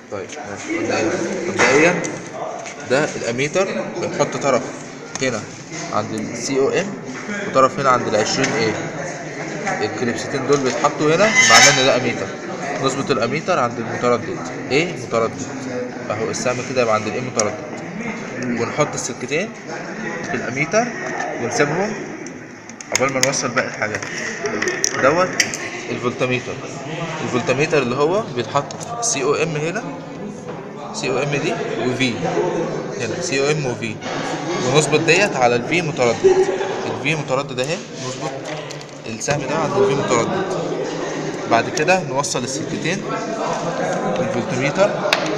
طيب ماشي مبدئيا مبدئيا ده الاميتر بنحط طرف هنا عند السي او ام وطرف هنا عند ال 20 ايه الكليبستين دول بيتحطوا هنا معناه ان ده اميتر نظبط الاميتر عند المتردد ايه متردد اهو السهم كده يبقى عند الايه متردد ونحط السلكتين في الاميتر ونسيبهم قبل ما نوصل باقي الحاجات دوت الفولتميتر الفولتميتر اللي هو بيتحط في سي او ام هنا سي او ام دي وفي هنا سي او ام وفي ونظبط ديت على الفي متردد الفي متردد اهي نظبط السهم ده عند الفي متردد بعد كده نوصل السلكتين الفولتميتر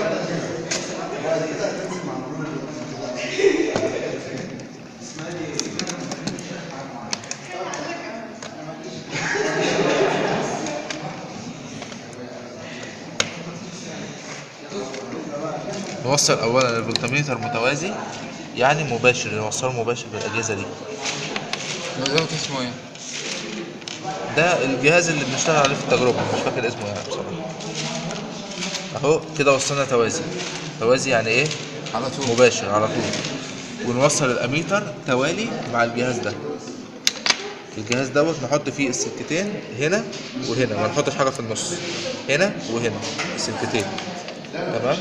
نوصل اولا الفولتميتر متوازي يعني مباشر نوصله مباشر بالاجهزه دي دوت اسمه ايه؟ ده الجهاز اللي بنشتغل عليه في التجربه مش فاكر اسمه يعني بصراحه اهو كده وصلنا توازي توازي يعني ايه على طول مباشر على طول ونوصل الاميتر توالي مع الجهاز ده الجهاز دوت نحط فيه السلكتين هنا وهنا ما نحطش حاجه في النص هنا وهنا السلكتين تمام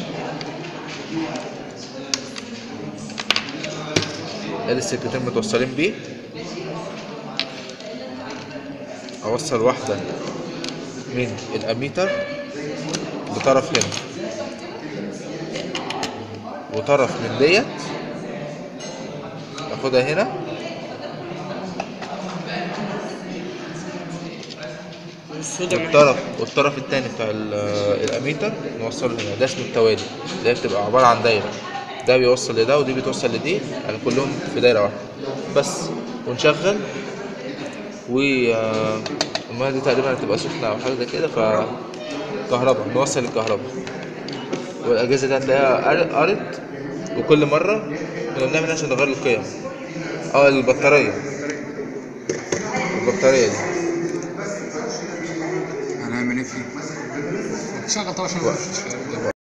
ادي السلكتين متوصلين بيه اوصل واحده من الاميتر بطرف هنا وطرف من ديت اخدها هنا والطرف والطرف التاني بتاع ال- الاميتر نوصله هنا ده اسمه التوالي ده بتبقى عبارة عن دايرة ده بيوصل لده ودي بتوصل لدي يعني كلهم في دايرة واحدة بس ونشغل و آه، المية دي تقريبا هتبقى سخنة أو حاجة زي كده ف كهرباء نوصل الكهرباء والأجهزة دي هتلاقيها قر- قرت وكل مرة كنا بنعمل عشان نغير القيم اه البطارية البطارية دي هنعمل ايه فيه؟ شغل طبعا عشان ما يقفش.